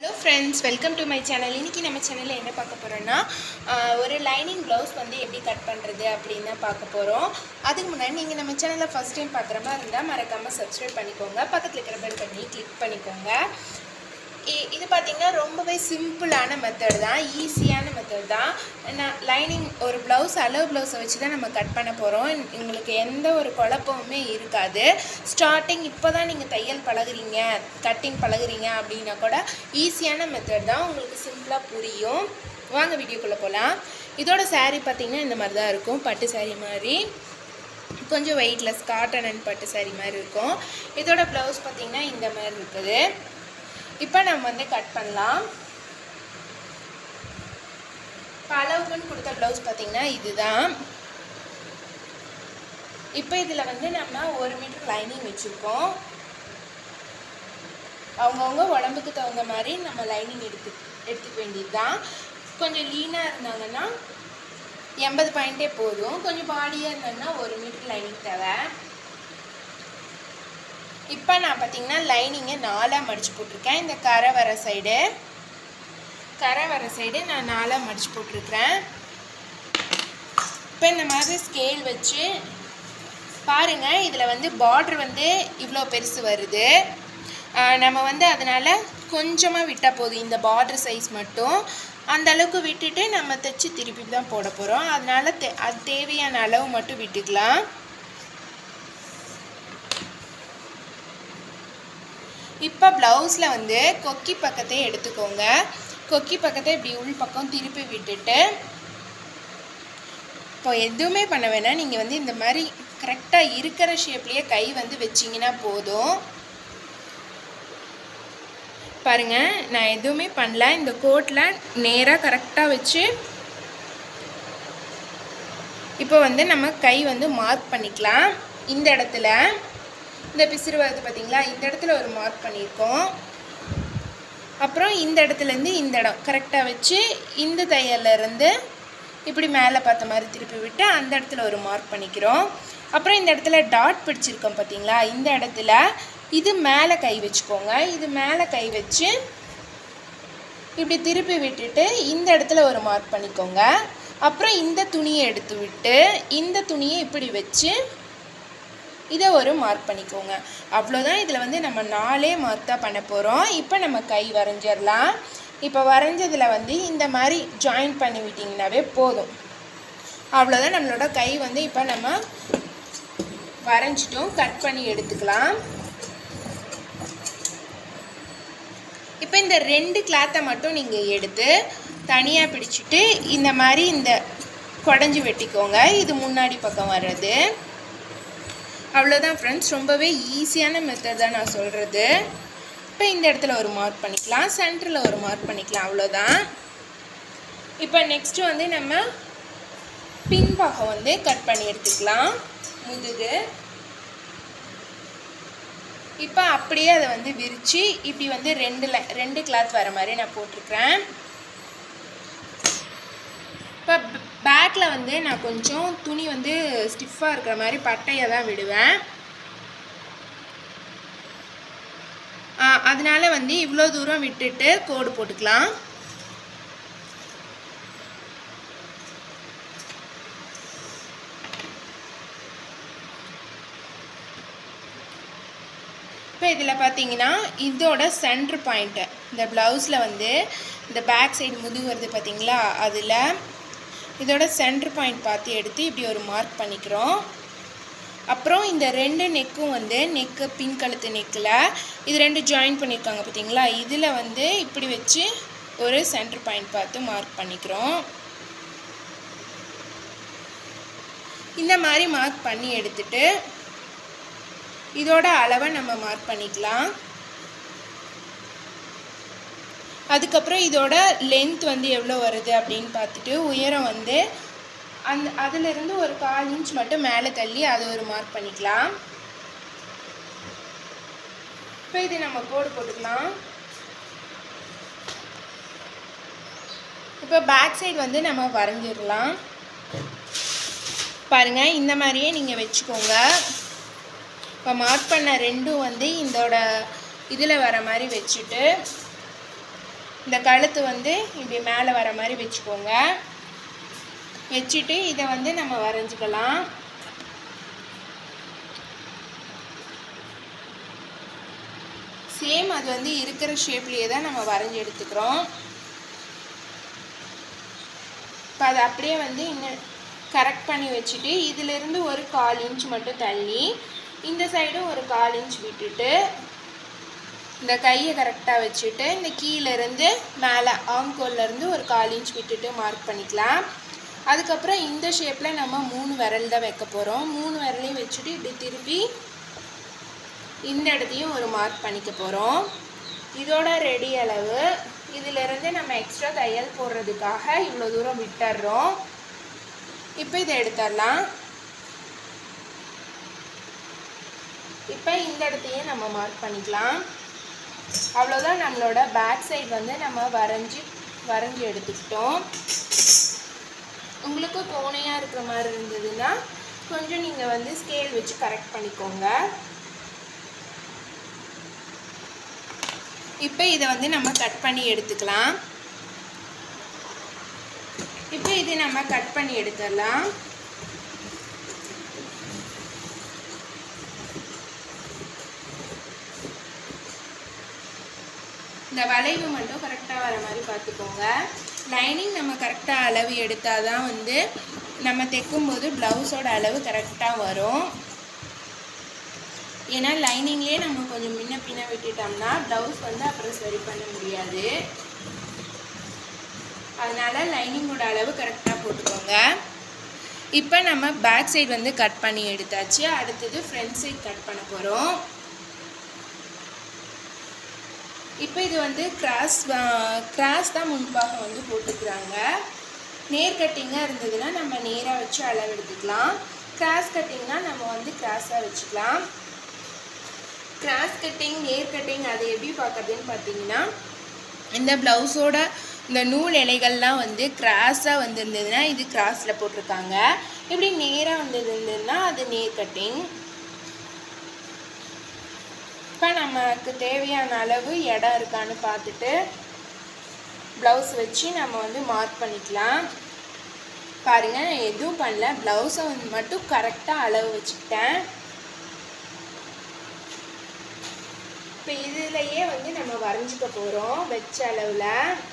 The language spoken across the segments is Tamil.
hello friends welcome to my channel இன்றைக்கி நம்ம சேனலில் என்ன பார்க்க போகிறோன்னா ஒரு லைனிங் ப்ளவுஸ் வந்து எப்படி கட் பண்ணுறது அப்படின்னு தான் பார்க்க போகிறோம் அதுக்கு முன்னாடி நீங்கள் நம்ம சேனலில் ஃபஸ்ட் டைம் பார்க்குற மாதிரி இருந்தால் மறக்காமல் சப்ஸ்கிரைப் பண்ணிக்கோங்க பக்கத்தில் இருக்கிற பெல் பண்ணி கிளிக் பண்ணிக்கோங்க இ- இது பார்த்திங்கன்னா ரொம்பவே சிம்பிளான மெத்தட் தான் ஈஸியான மெத்தட் தான் நான் லைனிங் ஒரு ப்ளவுஸ் அளவு ப்ளவுஸை வச்சு தான் நம்ம கட் பண்ண போகிறோம் உங்களுக்கு எந்த ஒரு குழப்பமுமே இருக்காது ஸ்டார்டிங் இப்போ தான் நீங்கள் தையல் பழகுறீங்க கட்டிங் பழகுறீங்க அப்படின்னா கூட ஈஸியான மெத்தட் தான் உங்களுக்கு சிம்பிளாக புரியும் வாங்க வீடியோக்குள்ளே போகலாம் இதோட saree பார்த்திங்கன்னா இந்த மாதிரி தான் இருக்கும் பட்டு saree மாதிரி கொஞ்சம் வெயிட்லெஸ் காட்டன் அண்ட் பட்டு saree மாதிரி இருக்கும் இதோட ப்ளவுஸ் பார்த்திங்கன்னா இந்த மாதிரி இருக்குது இப்போ நம்ம வந்து கட் பண்ணலாம் இப்போ அளவுக்குன்னு கொடுத்த ப்ளவுஸ் பார்த்தீங்கன்னா இதுதான் இப்போ இதில் வந்து நம்ம ஒரு மீட்டர் லைனிங் வச்சுருக்கோம் அவங்கவுங்க உடம்புக்கு தகுந்த மாதிரி நம்ம லைனிங் எடுத்து எடுத்துக்க வேண்டியது தான் கொஞ்சம் லீனாக இருந்தாங்கன்னா எண்பது பாயிண்ட்டே போதும் கொஞ்சம் பாடியாக இருந்தாங்கன்னா ஒரு மீட்டர் லைனிங் தேவை இப்போ நான் பார்த்தீங்கன்னா லைனிங்கை நாலாக மடித்து போட்டிருக்கேன் இந்த கரை வர சைடு கரை வர சைடு நான் நாலாக மடித்து போட்டிருக்கிறேன் இப்போ இந்த மாதிரி ஸ்கேல் வச்சு பாருங்கள் இதில் வந்து பார்ட்ரு வந்து இவ்வளோ பெருசு வருது ஆஹ் நம்ம வந்து அதனால் கொஞ்சமாக விட்டால் போதும் இந்த பார்டர் சைஸ் மட்டும் அந்த அளவுக்கு விட்டுட்டு நம்ம தைச்சி திருப்பி தான் போட போகிறோம் அதனால் தே அது தேவையான அளவு மட்டும் விட்டுக்கலாம் இப்போ ப்ளவுஸில் வந்து கொக்கி பக்கத்தை எடுத்துக்கோங்க கொக்கி பக்கத்தை இப்படி உள் பக்கம் திருப்பி விட்டுட்டு இப்போ எதுவுமே பண்ண வேணாம் நீங்கள் வந்து இந்த மாதிரி கரெக்டாக இருக்கிற ஷேப்லேயே கை வந்து வச்சிங்கன்னா போதும் பாருங்க நான் எதுவுமே பண்ணல இந்த கோட்டில் நேராக கரெக்டாக வச்சு இப்போ வந்து நம்ம கை வந்து மார்க் பண்ணிக்கலாம் இந்த இடத்துல இந்த பிசிறு வருது பார்த்தீங்களா இந்த இடத்துல ஒரு மார்க் பண்ணியிருக்கோம் அப்புறம் இந்த இடத்துலேருந்து இந்த இடம் கரெக்டாக வச்சு இந்த தையல்ல இருந்து இப்படி மேலே பார்த்த மாதிரி திருப்பி விட்டு அந்த இடத்துல ஒரு மார்க் பண்ணிக்கிறோம் அப்புறம் இந்த இடத்துல டாட் பிடிச்சிருக்கோம் பார்த்தீங்களா இந்த இடத்துல இது மேலே கை வச்சுக்கோங்க இது மேலே கை வச்சு இப்படி திருப்பி விட்டுட்டு இந்த இடத்துல ஒரு மார்க் பண்ணிக்கோங்க அப்புறம் இந்த துணியை எடுத்து விட்டு இந்த துணியை இப்படி வச்சு இதை ஒரு மார்க் பண்ணிக்கோங்க அவ்வளோதான் இதில் வந்து நம்ம நாலே மார்க் தான் பண்ண போகிறோம் இப்போ நம்ம கை வரைஞ்சிடலாம் இப்போ வரைஞ்சதில் வந்து இந்த மாதிரி ஜாயின் பண்ணி விட்டிங்கனாவே போதும் அவ்வளோதான் நம்மளோட கை வந்து இப்போ நம்ம வரைஞ்சிட்டோம் கட் பண்ணி எடுத்துக்கலாம் இப்போ இந்த ரெண்டு கிளாத்தை மட்டும் நீங்கள் எடுத்து தனியாக பிடிச்சிட்டு இந்த மாதிரி இந்த குடஞ்சி வெட்டிக்கோங்க இது முன்னாடி பக்கம் வர்றது அவ்வளோதான் ஃப்ரெண்ட்ஸ் ரொம்பவே ஈஸியான மெத்தட் தான் நான் சொல்கிறது இப்போ இந்த இடத்துல ஒரு மார்க் பண்ணிக்கலாம் சென்டரில் ஒரு மார்க் பண்ணிக்கலாம் அவ்வளோதான் இப்போ நெக்ஸ்ட்டு வந்து நம்ம பின்பாகம் வந்து கட் பண்ணி எடுத்துக்கலாம் முதுகு இப்போ அப்படியே அதை வந்து விரித்து இப்படி வந்து ரெண்டு ல ரெண்டு கிளாத் வர மாதிரி நான் போட்டிருக்கிறேன் இப்போ பேக்கில் வந்து நான் கொஞ்சம் துணி வந்து ஸ்டிஃபாக இருக்கிற மாதிரி பட்டையை தான் விடுவேன் ஆ, அதனால வந்து இவ்வளோ தூரம் விட்டுட்டு கோடு போட்டுக்கலாம் இப்போ இதில் பார்த்தீங்கன்னா இதோட சென்டர் பாயிண்ட்டு இந்த ப்ளவுஸில் வந்து இந்த பேக் சைடு முதுகு வருது பார்த்தீங்களா அதில் இதோட சென்டர் பாயிண்ட் பார்த்து எடுத்து இப்படி ஒரு மார்க் பண்ணிக்கிறோம் அப்புறம் இந்த ரெண்டு நெக்கும் வந்து நெக்கு பின் கழுத்து நெக்கில் இது ரெண்டு ஜாயின் பண்ணியிருக்காங்க பார்த்தீங்களா இதில் வந்து இப்படி வச்சு ஒரு சென்டர் பாயிண்ட் பார்த்து மார்க் பண்ணிக்கிறோம் இந்த மாதிரி மார்க் பண்ணி எடுத்துட்டு இதோட அளவை நம்ம மார்க் பண்ணிக்கலாம் அதுக்கப்புறம் இதோட லென்த் வந்து எவ்வளோ வருது அப்படின்னு பார்த்துட்டு உயரம் வந்து அந்த அதிலிருந்து ஒரு கால் இன்ச் மட்டும் மேலே தள்ளி அதை ஒரு மார்க் பண்ணிக்கலாம் இப்போ இது நம்ம கோடு போட்டுக்கலாம் இப்போ பேக் சைடு வந்து நம்ம வரைஞ்சிடலாம் பாருங்கள் இந்த மாதிரியே நீங்கள் வச்சுக்கோங்க இப்போ மார்க் பண்ண ரெண்டும் வந்து இதோட இதில் வர மாதிரி வச்சுட்டு இந்த கழுத்து வந்து இப்படி மேலே வர மாதிரி வச்சுக்கோங்க வச்சுட்டு இதை வந்து நம்ம வரைஞ்சிக்கலாம் சேம் அது வந்து இருக்கிற ஷேப்லேயே தான் நம்ம வரைஞ்சி எடுத்துக்கிறோம் இப்போ அதை அப்படியே வந்து இன்னும் கரெக்ட் பண்ணி வச்சுட்டு இதிலிருந்து ஒரு கால் இன்ச் மட்டும் தள்ளி இந்த சைடும் ஒரு கால் இன்ச் விட்டுட்டு இந்த கையை கரெக்டாக வச்சுட்டு இந்த கீழேருந்து மேலே ஆம்கோல்லேருந்து ஒரு கால் இன்ச் விட்டுட்டு மார்க் பண்ணிக்கலாம் அதுக்கப்புறம் இந்த ஷேப்பில் நம்ம மூணு விரல் தான் வைக்க போகிறோம் மூணு விரலையும் வச்சுட்டு இப்படி திருப்பி இந்த இடத்தையும் ஒரு மார்க் பண்ணிக்க போகிறோம் இதோட ரெடி அளவு இதிலிருந்து நம்ம எக்ஸ்ட்ரா தையல் போடுறதுக்காக இவ்வளோ தூரம் விட்டுறோம் இப்போ இதை எடுத்துடலாம் இப்போ இந்த இடத்தையும் நம்ம மார்க் பண்ணிக்கலாம் அவ்வளோதான் நம்மளோட பேக் சைடு வந்து நம்ம வரைஞ்சி வரைஞ்சி எடுத்துக்கிட்டோம் உங்களுக்கு கோணையாக இருக்கிற மாதிரி இருந்ததுன்னா கொஞ்சம் நீங்கள் வந்து ஸ்கேல் வச்சு கரெக்ட் பண்ணிக்கோங்க இப்போ இதை வந்து நம்ம கட் பண்ணி எடுத்துக்கலாம் இப்போ இது நம்ம கட் பண்ணி எடுத்துடலாம் இந்த வளைவு மட்டும் கரெக்டாக வர மாதிரி பார்த்துக்கோங்க லைனிங் நம்ம கரெக்டாக அளவு எடுத்தால் தான் வந்து நம்ம தைக்கும்போது ப்ளவுஸோட அளவு கரெக்டாக வரும் ஏன்னா லைனிங்லேயே நம்ம கொஞ்சம் முன்ன பின்ன விட்டுட்டோம்னா ப்ளவுஸ் வந்து அப்புறம் சரி பண்ண முடியாது அதனால் லைனிங்கோட அளவு கரெக்டாக போட்டுக்கோங்க இப்போ நம்ம பேக் சைடு வந்து கட் பண்ணி எடுத்தாச்சு அடுத்தது ஃப்ரண்ட் சைடு கட் பண்ண போகிறோம் இப்போ இது வந்து கிராஸ் கிராஸ் தான் முன்பாக வந்து போட்டுக்கிறாங்க நேர் கட்டிங்காக இருந்ததுன்னா நம்ம நேராக வச்சு அளவு எடுத்துக்கலாம் கிராஸ் கட்டிங்னா நம்ம வந்து கிராஸாக வச்சுக்கலாம் கிராஸ் கட்டிங் நேர் கட்டிங் அது எப்படி பார்க்குறதுன்னு பார்த்தீங்கன்னா இந்த ப்ளவுஸோட இந்த நூல் இலைகள்லாம் வந்து கிராஸாக வந்திருந்ததுன்னா இது கிராஸில் போட்டிருக்காங்க இப்படி நேராக வந்திருந்ததுன்னா அது நேர் கட்டிங் இப்போ நமக்கு தேவையான அளவு இடம் இருக்கான்னு பார்த்துட்டு ப்ளவுஸ் வச்சு நம்ம வந்து மார்க் பண்ணிக்கலாம் பாருங்கள் நான் எதுவும் பண்ணல ப்ளவுஸை வந்து மட்டும் கரெக்டாக அளவு வச்சுக்கிட்டேன் இப்போ இதுலையே வந்து நம்ம வரைஞ்சிக்க போகிறோம் வச்ச அளவில்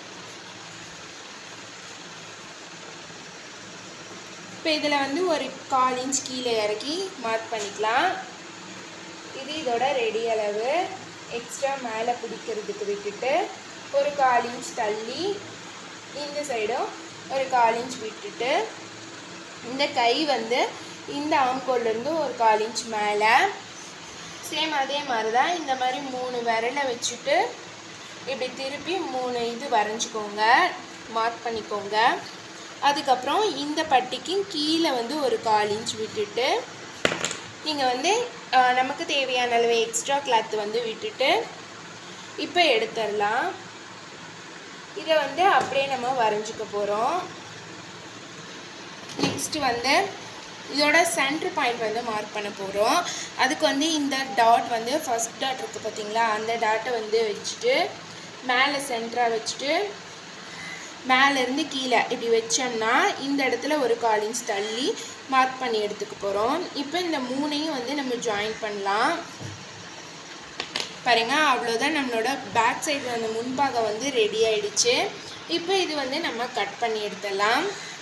இப்போ இதில் வந்து ஒரு கால் இன்ச் கீழே இறக்கி மார்க் பண்ணிக்கலாம் இது இதோட ரெடி அளவு எக்ஸ்ட்ரா மேலே பிடிக்கிறதுக்கு விட்டுட்டு ஒரு கால் இன்ச் தள்ளி இந்த சைடும் ஒரு கால் இன்ச் விட்டுட்டு இந்த கை வந்து இந்த ஆம்கோல்லேருந்து ஒரு கால் இன்ச் மேலே சேம் அதே மாதிரி தான் இந்த மாதிரி மூணு விரலை வச்சுட்டு இப்படி திருப்பி மூணு இது வரைஞ்சிக்கோங்க மார்க் பண்ணிக்கோங்க அதுக்கப்புறம் இந்த பட்டிக்கு கீழே வந்து ஒரு கால் இன்ச் விட்டுட்டு நீங்கள் வந்து ஆஹ், நமக்கு தேவையான அளவு எக்ஸ்ட்ரா கிளாத் வந்து விட்டுட்டு இப்போ எடுத்துடலாம் இதை வந்து அப்படியே நம்ம வரைஞ்சிக்க போகிறோம் நெக்ஸ்ட் வந்து இதோட சென்டர் பாயிண்ட் வந்து மார்க் பண்ண போகிறோம் அதுக்கு வந்து இந்த டாட் வந்து ஃபர்ஸ்ட் டாட் இருக்குது பார்த்தீங்களா அந்த டாட்டை வந்து வச்சுட்டு மேலே சென்டராக வச்சுட்டு மேலேருந்து கீழே இப்படி வச்சோம்னா இந்த இடத்துல ஒரு கால் இன்ச் தள்ளி மார்க் பண்ணி எடுத்துக்க போகிறோம் இப்போ இந்த மூணையும் வந்து நம்ம ஜாயின் பண்ணலாம் பாருங்க அவ்வளோதான் நம்மளோட பேக் சைடு அந்த முன்பாகம் வந்து ரெடி ஆயிடுச்சு இப்போ இது வந்து நம்ம கட் பண்ணி எடுத்துடலாம்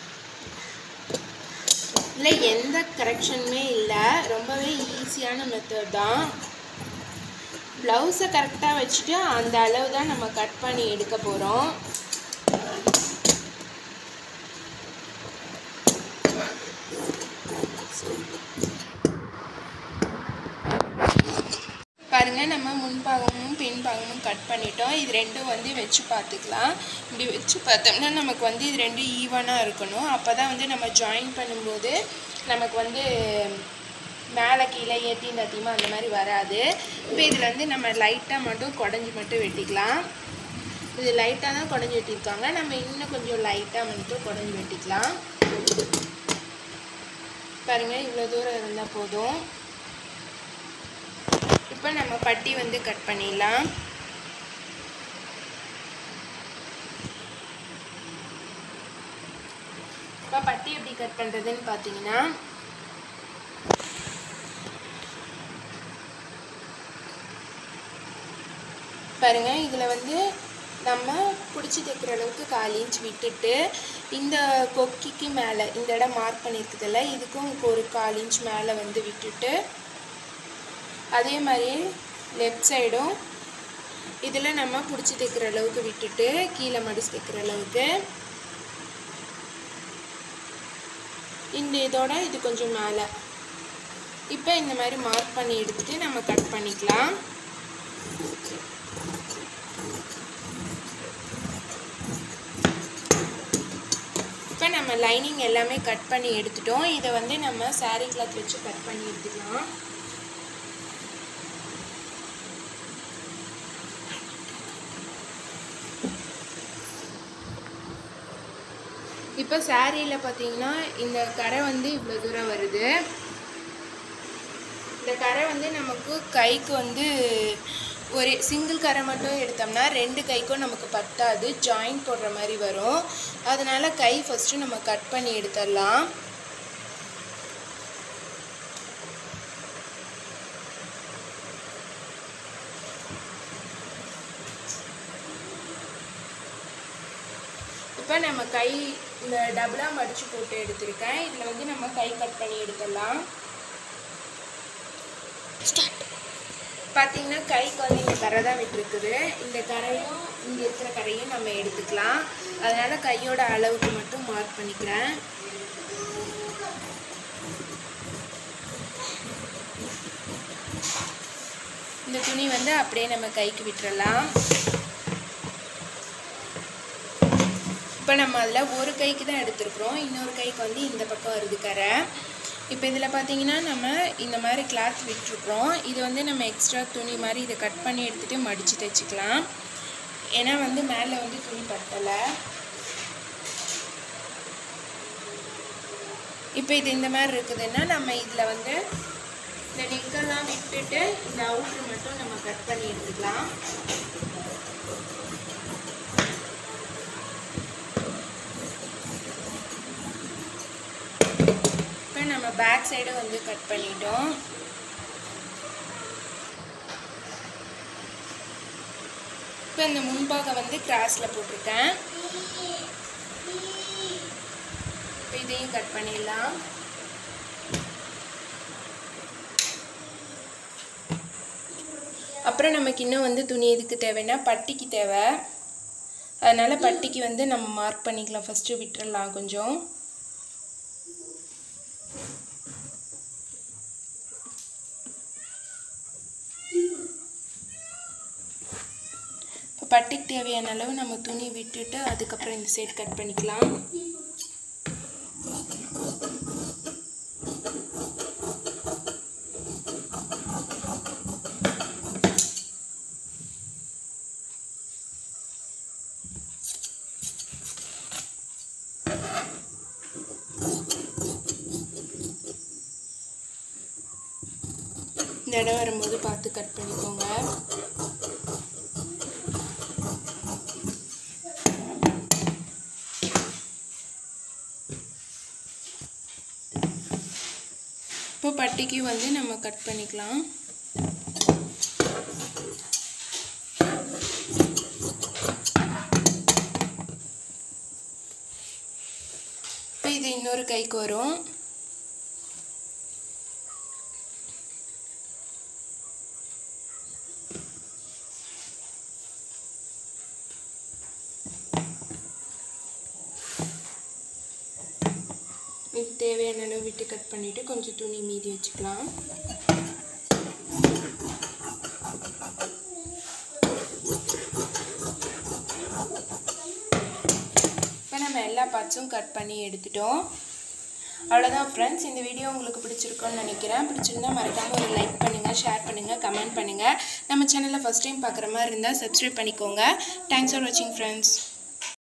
இல்லை எந்த கரெக்ஷனுமே இல்லை ரொம்பவே ஈஸியான மெத்தட் தான் ப்ளவுஸை கரெக்டாக வச்சுட்டு அந்த அளவு தான் நம்ம கட் பண்ணி எடுக்க போகிறோம் பாருங்க நம்ம முன்பாகமும் பின்பாகமும் கட் பண்ணிட்டோம் இது ரெண்டும் வந்து வச்சு பார்த்துக்கலாம் இப்படி வச்சு பார்த்தோம்னா நமக்கு வந்து இது ரெண்டும் ஈவனாக இருக்கணும் அப்போ தான் வந்து நம்ம ஜாயின் பண்ணும்போது நமக்கு வந்து மேலே கீழே ஏற்றி நத்தியமா அந்த மாதிரி வராது இப்போ இதில் வந்து நம்ம லைட்டாக மட்டும் குடஞ்சி மட்டும் வெட்டிக்கலாம் இது லைட்டாக தான் குடஞ்சி வெட்டியிருக்காங்க நம்ம இன்னும் கொஞ்சம் லைட்டாக மட்டும் குடஞ்சி வெட்டிக்கலாம் பாருங்கள் இவ்வளோ தூரம் இருந்தால் போதும் இப்போ நம்ம பட்டி வந்து கட் பண்ணிடலாம் இப்போ பட்டி எப்படி கட் பண்ணுறதுன்னு பார்த்தீங்கன்னா பாருங்க இதில் வந்து நம்ம பிடிச்சி தைக்கிற அளவுக்கு கால் இன்ச் விட்டுட்டு இந்த கொக்கிக்கு மேலே இந்த இடம் மார்க் பண்ணியிருக்குதுல்ல இதுக்கும் ஒரு கால் இன்ச் மேலே வந்து விட்டுட்டு அதே மாதிரியே லெஃப்ட் சைடும் இதில் நம்ம பிடிச்சி தைக்கிற அளவுக்கு விட்டுட்டு கீழே மடிச்சு தைக்கிற அளவுக்கு இந்த இதோட இது கொஞ்சம் மேலே இப்போ இந்த மாதிரி மார்க் பண்ணி எடுத்துட்டு நம்ம கட் பண்ணிக்கலாம் இப்போ நம்ம லைனிங் எல்லாமே கட் பண்ணி எடுத்துட்டோம் இதை வந்து நம்ம saree கிளாத் வச்சு கட் பண்ணி எடுத்துக்கலாம் இப்போ சாரியில் பார்த்தீங்கன்னா இந்த கரை வந்து இவ்வளோ தூரம் வருது இந்த கரை வந்து நமக்கு கைக்கு வந்து ஒரு சிங்கிள் கரை மட்டும் எடுத்தோம்னா ரெண்டு கைக்கும் நமக்கு பத்தாது ஜாயின் போடுற மாதிரி வரும் அதனால கை ஃபஸ்ட்டு நம்ம கட் பண்ணி எடுத்துடலாம் இப்போ நம்ம கை இந்த டபுளாக மடித்து போட்டு எடுத்திருக்கேன் இதில் வந்து நம்ம கை கட் பண்ணி எடுத்துடலாம் ஸ்டார்ட் பார்த்தீங்கன்னா கைக்கு வந்து இந்த கரை தான் விட்டுருக்குது இந்த கரையும் இங்கே இருக்கிற கரையும் நம்ம எடுத்துக்கலாம் அதனால் கையோட அளவுக்கு மட்டும் மார்க் பண்ணிக்கிறேன் இந்த துணி வந்து அப்படியே நம்ம கைக்கு விட்டுறலாம் இப்போ நம்ம அதில் ஒரு கைக்கு தான் எடுத்துருக்குறோம் இன்னொரு கைக்கு வந்து இந்த பக்கம் வருது கரை இப்போ இதில் பார்த்தீங்கன்னா நம்ம இந்த மாதிரி கிளாத் விட்டுருக்குறோம் இது வந்து நம்ம எக்ஸ்ட்ரா துணி மாதிரி இதை கட் பண்ணி எடுத்துகிட்டு மடித்து தைச்சிக்கலாம் ஏன்னா வந்து மேலே வந்து துணி பத்தலை இப்போ இது இந்த மாதிரி இருக்குதுன்னா நம்ம இதில் வந்து இந்த நெக்கெல்லாம் விட்டுட்டு இந்த அவுட்ரு மட்டும் நம்ம கட் பண்ணி எடுத்துக்கலாம் இப்போ நம்ம பேக் சைடு வந்து கட் பண்ணிட்டோம் இப்போ இந்த முன்பாக வந்து கிராஸில் போட்டிருக்கேன் இப்போ இதையும் கட் பண்ணிடலாம் அப்புறம் நமக்கு இன்னும் வந்து துணி எதுக்கு தேவைன்னா பட்டிக்கு தேவை அதனால் பட்டிக்கு வந்து நம்ம மார்க் பண்ணிக்கலாம் ஃபஸ்ட்டு விட்டுறலாம் கொஞ்சம் இப்போ பட்டிக்கு தேவையான அளவு நம்ம துணி விட்டுட்டு அதுக்கப்புறம் இந்த சைடு கட் பண்ணிக்கலாம் இந்த இடம் வரும்போது பார்த்து கட் பண்ணிக்கோங்க இப்போ பட்டிக்கு வந்து நம்ம கட் பண்ணிக்கலாம் இப்போ இது இன்னொரு கைக்கு வரும் இது தேவையான அளவு விட்டு கட் பண்ணிவிட்டு கொஞ்சம் துணி மீதி வச்சுக்கலாம் இப்போ நம்ம எல்லா பார்ட்ஸும் கட் பண்ணி எடுத்துட்டோம் அவ்வளோதான் ஃப்ரெண்ட்ஸ் இந்த வீடியோ உங்களுக்கு பிடிச்சிருக்கும்னு நினைக்கிறேன் பிடிச்சிருந்தா மறக்காமல் ஒரு லைக் பண்ணுங்கள் ஷேர் பண்ணுங்கள் கமெண்ட் பண்ணுங்கள் நம்ம சேனலில் ஃபஸ்ட் டைம் பார்க்குற மாதிரி இருந்தால் சப்ஸ்கிரைப் பண்ணிக்கோங்க தேங்க்ஸ் ஃபார் வாட்சிங் ஃப்ரெண்ட்ஸ்